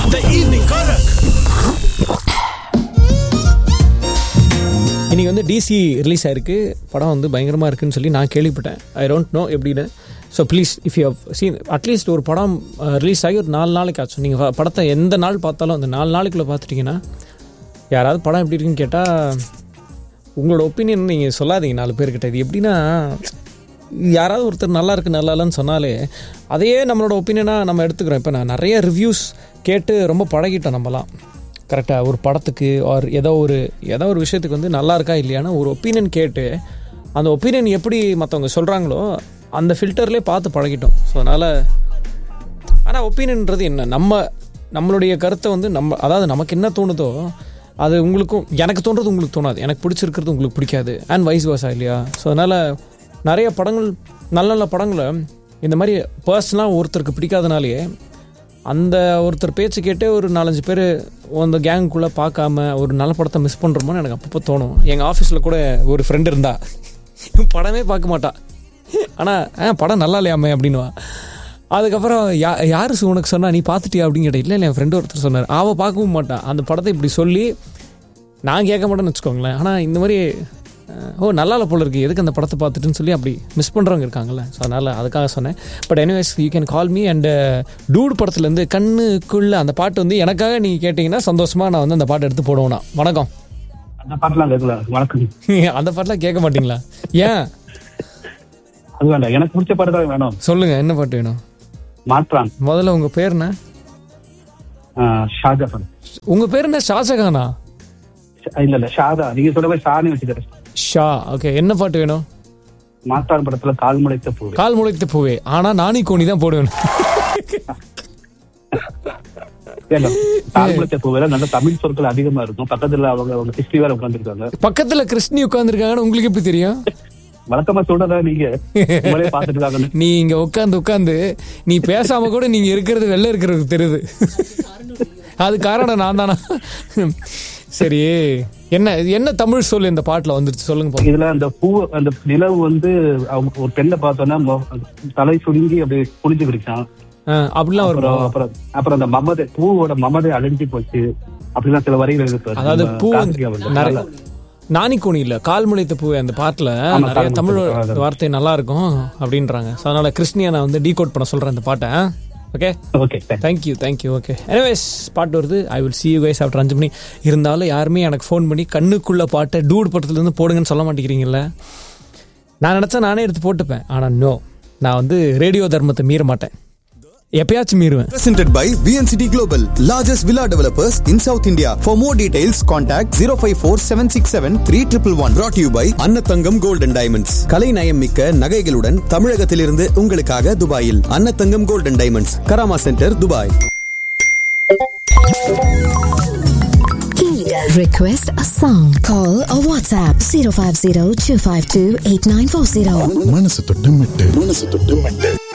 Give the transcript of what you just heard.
The evening Korak. இன்னைக்கு வந்து DC release ஆயிருக்கு படம் வந்து பயங்கரமாக இருக்குன்னு சொல்லி நான் கேள்விப்பட்டேன் ஐ டோன்ட் நோ எப்படின்னு so please if you seen at least ஒரு படம் ரிலீஸ் ஆகி ஒரு நாலு நாளைக்கு ஆச்சு நீங்கள் படத்தை எந்த நாள் பார்த்தாலும் அந்த நாலு நாளைக்குள்ளே பார்த்துட்டிங்கன்னா யாராவது படம் எப்படி இருக்குன்னு கேட்டால் உங்களோட ஒப்பீனியன் நீங்கள் சொல்லாதீங்க நாலு பேர்கிட்ட இது எப்படின்னா யாராவது ஒருத்தர் நல்லா இருக்கு நல்லா இல்லைன்னு சொன்னாலே அதையே நம்மளோட ஒப்பீனியனாக நம்ம எடுத்துக்கிறோம் இப்போ நான் நிறைய ரிவ்யூஸ் கேட்டு ரொம்ப பழகிட்டோம் நம்மலாம் கரெக்டாக ஒரு படத்துக்கு ஆர் ஏதோ ஒரு ஏதோ ஒரு விஷயத்துக்கு வந்து நல்லா இருக்கா இல்லையானா ஒரு ஒப்பீனியன் கேட்டு அந்த ஒப்பீனியன் எப்படி மற்றவங்க சொல்கிறாங்களோ அந்த ஃபில்டர்லேயே பார்த்து பழகிட்டோம் ஸோ அதனால் ஆனால் ஒப்பீனியன்றது என்ன நம்ம நம்மளுடைய கருத்தை வந்து நம்ம அதாவது நமக்கு என்ன தோணுதோ அது உங்களுக்கும் எனக்கு தோன்றது உங்களுக்கு தோணாது எனக்கு பிடிச்சிருக்கிறது உங்களுக்கு பிடிக்காது அண்ட் வைஸ் வர்ஸா இல்லையா ஸோ அதனால் நிறைய படங்கள் நல்ல நல்ல படங்களை இந்த மாதிரி பர்சனலாக ஒருத்தருக்கு பிடிக்காதனாலேயே அந்த ஒருத்தர் பேச்சு கேட்டே ஒரு நாலஞ்சு பேர் அந்த கேங்குக்குள்ளே பார்க்காம ஒரு நல்ல படத்தை மிஸ் பண்ணுறோமோன்னு எனக்கு அப்பப்போ தோணும் எங்கள் ஆஃபீஸில் கூட ஒரு ஃப்ரெண்டு இருந்தா படமே பார்க்க மாட்டா ஆனால் ஆ படம் நல்லா இல்லையாமே அப்படின்னுவா அதுக்கப்புறம் யா யார் உனக்கு சொன்னா நீ பார்த்துட்டியா அப்படின்னு கேட்டேன் இல்லை இல்லை என் ஃப்ரெண்டு ஒருத்தர் சொன்னார் அவள் பார்க்கவும் மாட்டான் அந்த படத்தை இப்படி சொல்லி நான் கேட்க மாட்டேன்னு வச்சுக்கோங்களேன் ஆனால் இந்த மாதிரி அஹ், ஓ நல்லா இல்லை போல இருக்கு எதுக்கு அந்த படத்தை பார்த்துட்டுன்னு சொல்லி அப்படி மிஸ் பண்ணுறவங்க இருக்காங்கல்ல ஸோ அதனால் அதுக்காக சொன்னேன் but anyways you can call me and dude படத்துலேருந்து கண்ணுக்குள்ள அந்த பாட்டு வந்து எனக்காக நீங்கள் கேட்டிங்கன்னா சந்தோஷமாக நான் வந்து அந்த பாட்டு எடுத்து போடுவேண்ணா வணக்கம் அந்த பாட்டுலாம் கேட்கல வணக்கம் அந்த பாட்டெலாம் கேட்க மாட்டீங்களா ஏன் அது வேண்டாம் எனக்கு பிடிச்ச பாட்டு தான் வேணும் சொல்லுங்கள் என்ன பாட்டு வேணும் மாற்றான் முதல்ல உங்கள் பேர் என்ன ஆஹ் ஷாஜஹான் உங்கள் பேர் என்ன ஷாஜகானா ஷா- இல்ல இல்ல ஷாதா நீங்க சொல்ற மாதிரி ஷானி வச்சுக்கிறேன் ஷா ஓகே என்ன பாட்டு வேணும் மாற்றான் படத்துல கால் முளைத்த பூ கால் முளைத்த பூவே ஆனா நானி கோணி தான் போடுவேன் இல்ல, கால் முளைத்த பூவில நல்ல தமிழ் சொற்கள் அதிகமா இருக்கும் பக்கத்துல அவங்க அவங்க சிஸ்டி வேற உட்காந்துருக்காங்க பக்கத்துல கிருஷ்ணி உட்காந்துருக்காங்கன்னு உங்களுக்கு எப்படி தெரியும் வழக்கமா சொல்றதா நீங்க உங்களே பாத்துட்டு இருக்காங்கன்னு நீ இங்க உட்காந்து உட்காந்து நீ பேசாம கூட நீங்க இருக்கிறது வெளில இருக்கிறது தெரியுது அது காரணம் நான் தானா சரி என்ன என்ன தமிழ் சொல் இந்த பாட்டுல வந்துருச்சு சொல்லுங்க போதும் இதுல அந்த பூ அந்த நிலவு வந்து அவங்க ஒரு பெண்ணை பார்த்தோன்னா மொ- தலை சுருங்கி அப்படியே குனிஞ்சு பிடிச்சான் அப்படிலாம் ஒரு அப்புறம் அப்புறம் அப்புறம் அந்த மமதை பூவோட மமதை அழிஞ்சு போச்சு அப்படிலாம் சில வரிகள் இருக்கு அதாவது நம்ம பூ கார்த்திகா வந்து. நிறைய நாணிக்கோணி இல்ல கால் முளைத்த பூ அந்த பாட்டுல ஆமா, நிறைய கால் தமிழ் முளைத்த பூ, அதான். வார்த்தை நல்லா இருக்கும் அப்படின்றாங்க So, அதனால கிருஷ்ணியை நான் வந்து டீகோட் பண்ண சொல்றேன் இந்த பாட்டை okay okay thanks. Thank you thank you okay anyways பாட்டு வருது I will see you guys after அஞ்சு மணி இருந்தாலும் யாருமே எனக்கு ஃபோன் பண்ணி கண்ணுக்குள்ள பாட்டை டூட் படத்துலேருந்து போடுங்கன்னு சொல்ல மாட்டேங்கிறீங்கல்ல நான் நினச்சா நானே எடுத்து போட்டுப்பேன் ஆனால் நோ நான் வந்து ரேடியோ தர்மத்தை மீற மாட்டேன் எப்பயாச்சும் மீறுவேன் Presented by VNCT Global, largest villa developers in South India. For more details, contact 054 767 3111. Brought to you by அன்னத்தங்கம் Gold and Diamonds. கலை நயம் மிக்க நகைகளுடன் தமிழகத்திலிருந்து உங்களுக்காக துபாயில் அன்னத்தங்கம் Gold and Diamonds, Karama centre Dubai Request a song. Call or WhatsApp 050 252 8940. மனசு தொட்டு மெட்டு மனசு தொட்டு மெட்டு